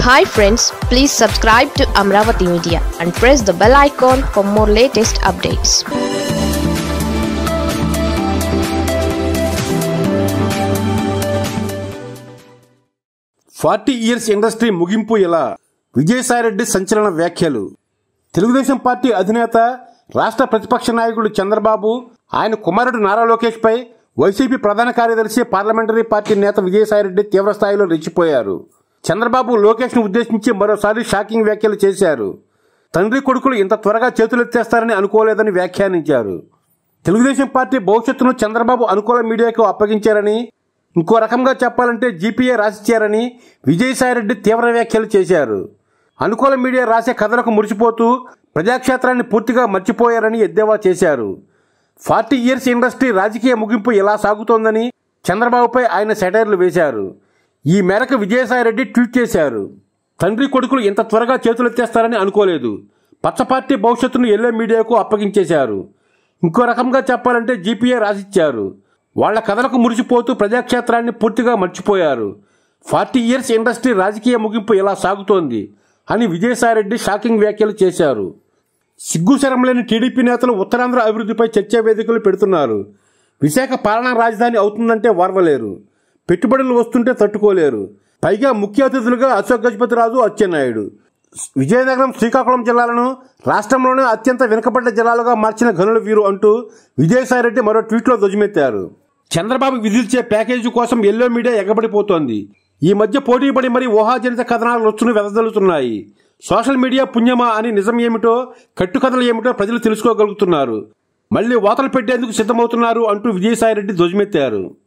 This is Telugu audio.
hi friends please subscribe to Amaravati media and press the bell icon for more latest updates forty years industry ముగింపు ఇలా విజయసాయిరెడ్డి సంచలన వ్యాఖ్యలు తెలుగుదేశం పార్టీ అధినేత రాష్ట్ర ప్రతిపక్ష నాయకుడు చంద్రబాబు ఆయన కుమారుడు నారా లోకేష్ పై వైసీపీ ప్రధాన కార్యదర్శి పార్లమెంటరీ పార్టీ నేత విజయసాయిరెడ్డి తీవ్ర స్థాయిలో రెచ్చిపోయారు చంద్రబాబు లోకేష్ను ఉద్దేశించి మరోసారి షాకింగ్ వ్యాఖ్యలు చేశారు తండ్రి కొడుకులు ఇంత త్వరగా చేతులెత్తేస్తారని అనుకోలేదని వ్యాఖ్యానించారు తెలుగుదేశం పార్టీ భవిష్యత్తును చంద్రబాబు అనుకూల మీడియాకు అప్పగించారని ఇంకో రకంగా చెప్పాలంటే జీపీఏ రాసిచ్చారని విజయసాయిరెడ్డి తీవ్ర వ్యాఖ్యలు చేశారు అనుకూల మీడియా రాసే కథలకు మురిసిపోతూ ప్రజాక్షేత్రాన్ని పూర్తిగా మర్చిపోయారని ఎద్దేవా చేశారు ఫార్టీ ఇయర్స్ ఇండస్ట్రీ రాజకీయ ముగింపు ఎలా సాగుతోందని చంద్రబాబుపై ఆయన సెటైర్లు వేశారు ఈ మేరకు విజయసాయిరెడ్డి ట్వీట్ చేశారు తండ్రి కొడుకులు ఇంత త్వరగా చేతులెత్తేస్తారని అనుకోలేదు పచ్చ పార్టీ భవిష్యత్తును ఎల్లో మీడియాకు అప్పగించేశారు ఇంకో రకంగా చెప్పాలంటే జీపీఏ రాసిచ్చారు వాళ్ల కథలకు మురిసిపోతూ ప్రజాక్షేత్రాన్ని పూర్తిగా మర్చిపోయారు ఫార్టీ ఇయర్స్ ఇండస్ట్రీ రాజకీయ ముగింపు ఇలా సాగుతోంది అని విజయసాయిరెడ్డి షాకింగ్ వ్యాఖ్యలు చేశారు సిగ్గుశరం లేని టీడీపీ నేతలు ఉత్తరాంధ్ర అభివృద్ధిపై చర్చా వేదికలు పెడుతున్నారు విశాఖ పాలనా రాజధాని అవుతుందంటే వార్వలేరు పెట్టుబడులు వస్తుంటే తట్టుకోలేరు పైగా ముఖ్య అతిథులుగా అశోక్ గజపతిరాజు అచ్చెన్నాయుడు విజయనగరం శ్రీకాకుళం జిల్లాలను రాష్ట్రంలోనే అత్యంత వెనుకబడ్డ జిల్లాలుగా మార్చిన ఘనులు వీరు అంటూ విజయసాయిరెడ్డి మరో ట్వీట్లో ధ్వజమెత్తారు చంద్రబాబు విధిల్చే ప్యాకేజీ కోసం ఎల్లో మీడియా ఎగబడిపోతోంది ఈ మధ్య పోటీపడి మరీ ఊహాజనిత కథనాలు రొచ్చును వెదజల్లుతున్నాయి సోషల్ మీడియా పుణ్యమా అని నిజం ఏమిటో కట్టుకథలు ఏమిటో ప్రజలు తెలుసుకోగలుగుతున్నారు మళ్ళీ వాతలు పెట్టేందుకు సిద్ధమవుతున్నారు అంటూ విజయసాయిరెడ్డి ధ్వజమెత్తారు